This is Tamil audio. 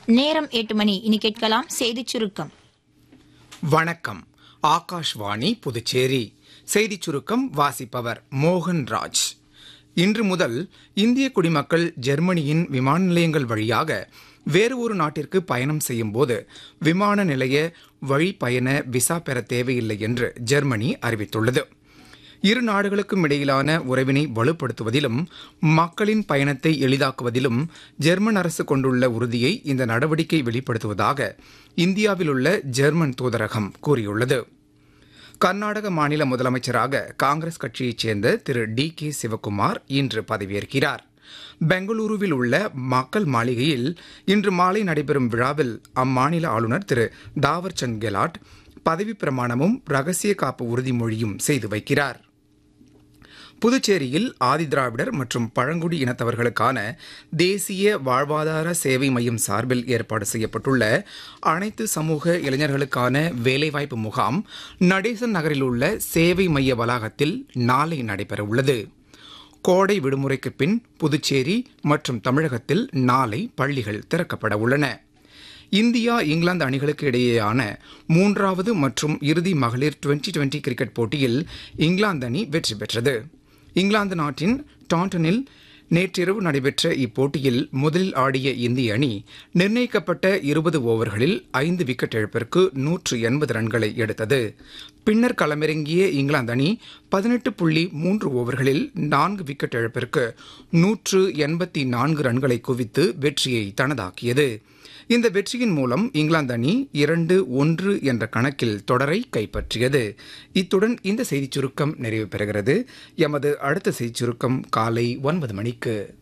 நேரம் எட்டு மணி இனி கேட்கலாம் செய்திச் சுருக்கம் வணக்கம் ஆகாஷ்வாணி புதுச்சேரி செய்திச் சுருக்கம் வாசிப்பவர் மோகன் ராஜ் இன்று முதல் இந்திய குடிமக்கள் ஜெர்மனியின் விமான நிலையங்கள் வழியாக வேறு ஒரு நாட்டிற்கு பயணம் செய்யும் போது விமான நிலைய வழிப்பயண விசா பெற தேவையில்லை என்று ஜெர்மனி அறிவித்துள்ளது இரு நாடுகளுக்கும் இடையிலான உறவினை வலுப்படுத்துவதிலும் மக்களின் பயணத்தை எளிதாக்குவதிலும் ஜெர்மன் அரசு கொண்டுள்ள உறுதியை இந்த நடவடிக்கை வெளிப்படுத்துவதாக இந்தியாவில் உள்ள ஜெர்மன் தூதரகம் கூறியுள்ளது கர்நாடக மாநில முதலமைச்சராக காங்கிரஸ் கட்சியைச் சேர்ந்த திரு டி கே சிவக்குமார் இன்று பதவியேற்கிறார் பெங்களூருவில் உள்ள மக்கள் மாளிகையில் இன்று மாலை நடைபெறும் விழாவில் அம்மாநில ஆளுநர் திரு தாவர்சந்த் கெலாட் பதவிப் பிரமாணமும் ரகசிய காப்பு உறுதிமொழியும் செய்து வைக்கிறார் புதுச்சேரியில் ஆதிதிராவிடர் மற்றும் பழங்குடி இனத்தவர்களுக்கான தேசிய வாழ்வாதார சேவை மையம் சார்பில் ஏற்பாடு செய்யப்பட்டுள்ள அனைத்து சமூக இளைஞர்களுக்கான வேலைவாய்ப்பு முகாம் நடேசன் நகரில் உள்ள சேவை மைய வளாகத்தில் நாளை நடைபெறவுள்ளது கோடை விடுமுறைக்கு பின் புதுச்சேரி மற்றும் தமிழகத்தில் நாளை பள்ளிகள் திறக்கப்பட உள்ளன இந்தியா இங்கிலாந்து அணிகளுக்கு இடையேயான மூன்றாவது மற்றும் இறுதி மகளிர் டுவெண்டி டுவெண்டி கிரிக்கெட் போட்டியில் இங்கிலாந்து அணி வெற்றி பெற்றது இங்கிலாந்து நாட்டின் டாண்டனில் நேற்றிரவு நடைபெற்ற இப்போட்டியில் முதலில் ஆடிய இந்திய அணி நிர்ணயிக்கப்பட்ட இருபது ஓவர்களில் ஐந்து விக்கெட் இழப்பிற்கு நூற்று எண்பது ரன்களை எடுத்தது பின்னர் களமிறங்கிய இங்கிலாந்து அணி பதினெட்டு புள்ளி மூன்று ஓவர்களில் நான்கு விக்கெட் இழப்பிற்கு நூற்று எண்பத்தி நான்கு ரன்களை குவித்து வெற்றியை தனதாக்கியது இந்த வெற்றியின் மூலம் இங்கிலாந்து அணி இரண்டு ஒன்று என்ற கணக்கில் தொடரை கைப்பற்றியது இத்துடன் இந்த செய்திச் சுருக்கம் நிறைவு பெறுகிறது எமது அடுத்த செய்திச் சுருக்கம் காலை ஒன்பது மணிக்கு